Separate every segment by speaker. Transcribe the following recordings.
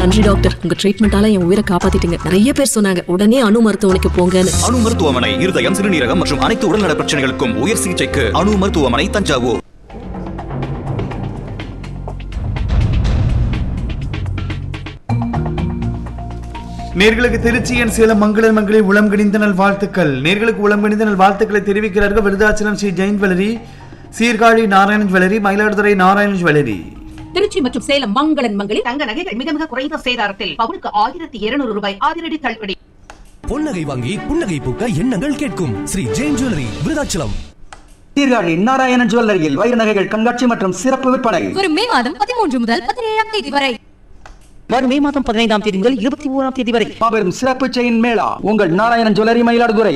Speaker 1: நன்றி டாக்டர் உங்க ட்ரீட்மெண்டால என் உயிரை காப்பாத்திட்டீங்க நிறைய பேர் சொன்னாங்க உடனே அணு மருத்துவமனைக்கு போங்கன்னு
Speaker 2: அணு மருத்துவமனை இருதயம் சிறுநீரகம் மற்றும் அனைத்து உடல்நல பிரச்சனைகளுக்கும் உயர் சிகிச்சைக்கு அணு மருத்துவமனை தஞ்சாவூர்
Speaker 3: நேர்களுக்கு திருச்சியன் சேலம் மங்களன் மங்களில் உளம் கணிந்த நல் வாழ்த்துக்கள் நேர்களுக்கு உளம் கணிந்த நல் வாழ்த்துக்களை தெரிவிக்கிறார்கள் Virudhachalam Sri Jain jewellery Sirkazhi Narayanan jewellery Mayiladuthurai Narayanan jewellery
Speaker 4: Trichy மற்றும் சேலம் மங்களன் மங்களில்
Speaker 5: தங்க நகைகள் மிக மிக குறைந்த சேதாரத்தில் பவுனுக்கு ஆயிரத்தி இருநூறு ரூபாய் அதிரடி தள்ளுபடி
Speaker 6: பொன்னகை வாங்கி புன்னகை பூக்க எண்ணங்கள் கேட்கும் ஸ்ரீ ஜெயின் ஜுவல்லரி விருதாச்சலம்
Speaker 7: சீர்காழி நாராயணன் ஜுவல்லரியில் வைர நகைகள் கண்காட்சி மற்றும் சிறப்பு விற்பனை
Speaker 8: வரும் மே மாதம் பதிமூன்று முதல் பதினேழாம் தேதி வரை
Speaker 9: வரும் மே மாதம் பதினைந்தாம் தேதி முதல் இருபத்தி ஓராம் தேதி வரை
Speaker 7: மாபெரும் சிறப்பு செயின் மேளா உங்கள் நாராயணன் ஜுவல்லரி மயிலாடுதுறை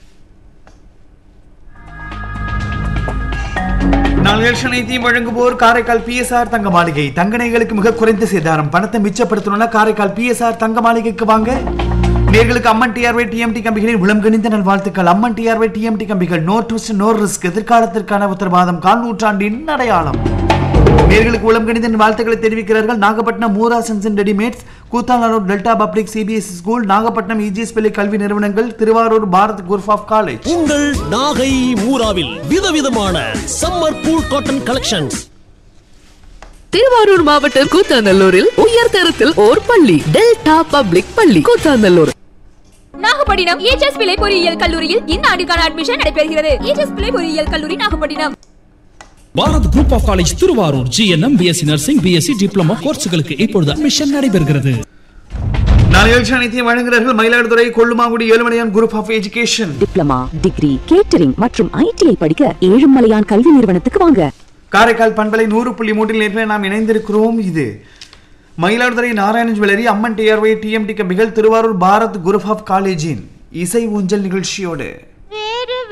Speaker 3: நாளில் அனைத்தையும் வழங்குவோர் காரைக்கால் பிஎஸ்ஆர் தங்க மாளிகை தங்க நகைகளுக்கு மிக குறைந்த சேதாரம் பணத்தை மிச்சப்படுத்தணும்னா காரைக்கால் பிஎஸ்ஆர் தங்க மாளிகைக்கு வாங்க நேர்களுக்கு அம்மன் டிஆர்வை டிஎம்டி கம்பிகளில் உளம் கணிந்த நல் வாழ்த்துக்கள் அம்மன் டிஆர்வை டிஎம்டி கம்பிகள் நோ ட்விஸ்ட் நோ ரிஸ்க் எதிர்காலத்திற்கான உத்தரவாதம் கால் நூற்றாண்டின் அடையாளம் நேர்களுக்கு உளம் கணித வாழ்த்துக்களை தெரிவிக்கிறார்கள் நாகப்பட்டினம் மூரா சன்சன் readymades Koothanallur delta public CBSE school Nagapattinam EGS பள்ளி கல்வி நிறுவனங்கள் Thiruvarur Bharat group of college
Speaker 6: உங்கள் நாகை மூராவில் விதவிதமான summer cool cotton collections
Speaker 1: Thiruvarur மாவட்டம் கூத்தாநல்லூரில் உயர் தரத்தில் ஓர் பள்ளி டெல்டா பப்ளிக் பள்ளி கூத்தாநல்லூர்
Speaker 8: நாகப்பட்டினம் ஏஜஸ் பிள்ளை பொறியியல் கல்லூரியில் இந்த ஆண்டுக்கான அட்மிஷன் நடைபெறுகிறது ஏஜஸ் பிள்ளை பொறியியல் கல்லூரி Nagapattinam
Speaker 10: Bharat group of college Thiruvarur GNM BSc nursing BSc diploma கோர்ஸுகளுக்கு இப்பொழுது அட்மிஷன் நடைபெறுகிறது
Speaker 3: நாளில் அனைத்தையும் வழங்குகிறார்கள் Mayiladuthurai Kollumangudi Ezhumalaiyan group of education
Speaker 9: diploma degree catering மற்றும் ஐடிஐ படிக்க ஏழுமலையான் கல்வி நிறுவனத்துக்கு வாங்க
Speaker 3: காரைக்கால் பண்பலை நூறு புள்ளி மூன்றில் நேற்று நாம் இணைந்திருக்கிறோம் இது Mayiladuthurai Narayanan jewellery Amman TRY TMT கம்பிகள் திருவாரூர் பாரத் குரூப் ஆஃப் காலேஜின் இசை ஊஞ்சல் நிகழ்ச்சியோடு